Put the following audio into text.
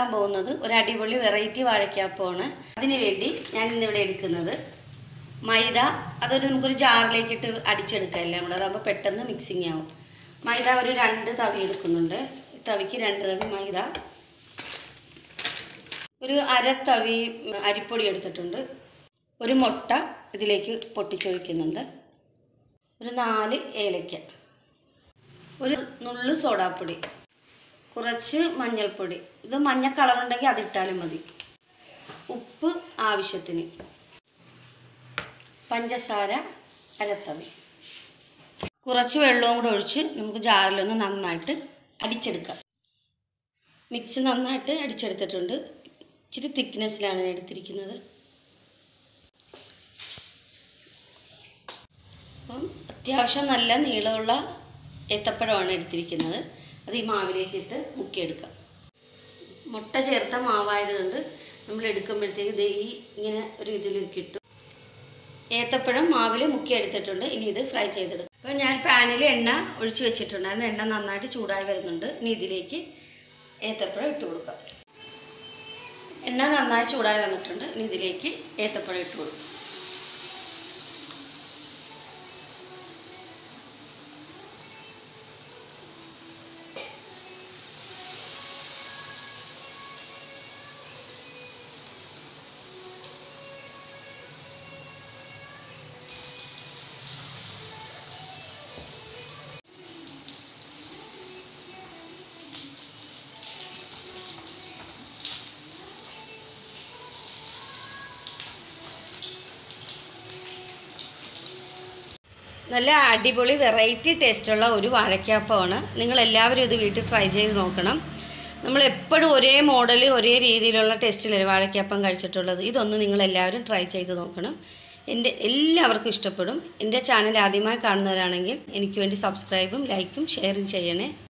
ഉണ്ടാക്കാൻ പോകുന്നത് ഒരു അടിപൊളി വെറൈറ്റി വാഴയ്ക്കാപ്പമാണ് അതിന് വേണ്ടി ഞാൻ ഇന്നിവിടെ എടുക്കുന്നത് മൈദ അതൊരു നമുക്കൊരു ജാറിലേക്ക് ഇട്ട് അടിച്ചെടുക്കാം എല്ലാം കൂടെ അതാകുമ്പോൾ പെട്ടെന്ന് മിക്സിങ് ആവും മൈദ ഒരു രണ്ട് തവി എടുക്കുന്നുണ്ട് ഈ തവിക്ക് രണ്ട് തവി മൈദ ഒരു അര തവി ഉം, അരിപ്പൊടി എടുത്തിട്ടുണ്ട് ഒരു മുട്ട ഇതിലേക്ക് പൊട്ടിച്ചൊഴിക്കുന്നുണ്ട് ഒരു നാല് ഏലയ്ക്ക ഒരു നുള്ളു സോഡാപ്പൊടി കുറച്ച് മഞ്ഞൾപ്പൊടി ഇത് മഞ്ഞ കളറുണ്ടെങ്കിൽ അതിട്ടാലും മതി ഉപ്പ് ആവശ്യത്തിന് പഞ്ചസാര അരത്തവി കുറച്ച് വെള്ളവും കൂടെ ഒഴിച്ച് നമുക്ക് ജാറിലൊന്ന് നന്നായിട്ട് അടിച്ചെടുക്കാം മിക്സ് നന്നായിട്ട് അടിച്ചെടുത്തിട്ടുണ്ട് ഇച്ചിരി തിക്നെസ്സിലാണ് ഞാൻ എടുത്തിരിക്കുന്നത് അപ്പം അത്യാവശ്യം നല്ല നീളമുള്ള ഏത്തപ്പഴമാണ് എടുത്തിരിക്കുന്നത് അത് ഈ മാവിലേക്കിട്ട് മുക്കിയെടുക്കാം മുട്ട ചേർത്ത മാവായതുകൊണ്ട് നമ്മൾ എടുക്കുമ്പോഴത്തേക്ക് ഇത് ഈ ഇങ്ങനെ ഒരു ഇതിൽ കിട്ടും ഏത്തപ്പഴം മാവിൽ മുക്കിയെടുത്തിട്ടുണ്ട് ഇനി ഇത് ഫ്രൈ ചെയ്തെടുക്കും അപ്പോൾ ഞാൻ പാനിൽ എണ്ണ ഒഴിച്ച് വെച്ചിട്ടുണ്ടായിരുന്നു എണ്ണ നന്നായിട്ട് ചൂടായി വരുന്നുണ്ട് ഇനി ഇതിലേക്ക് ഏത്തപ്പഴം ഇട്ട് കൊടുക്കാം എണ്ണ നന്നായി ചൂടായി വന്നിട്ടുണ്ട് ഇനി ഇതിലേക്ക് ഏത്തപ്പഴം ഇട്ട് കൊടുക്കും നല്ല അടിപൊളി വെറൈറ്റി ടേസ്റ്റുള്ള ഒരു വാഴയ്ക്കാപ്പമാണ് നിങ്ങൾ എല്ലാവരും ഇത് വീട്ടിൽ ട്രൈ ചെയ്ത് നോക്കണം നമ്മൾ എപ്പോഴും ഒരേ മോഡൽ ഒരേ രീതിയിലുള്ള ടേസ്റ്റിലല്ലേ വാഴയ്ക്കാപ്പം കഴിച്ചിട്ടുള്ളത് ഇതൊന്ന് നിങ്ങൾ എല്ലാവരും ട്രൈ ചെയ്ത് നോക്കണം എൻ്റെ എല്ലാവർക്കും ഇഷ്ടപ്പെടും എൻ്റെ ചാനൽ ആദ്യമായി കാണുന്നവരാണെങ്കിൽ എനിക്ക് വേണ്ടി സബ്സ്ക്രൈബും ലൈക്കും ഷെയറും ചെയ്യണേ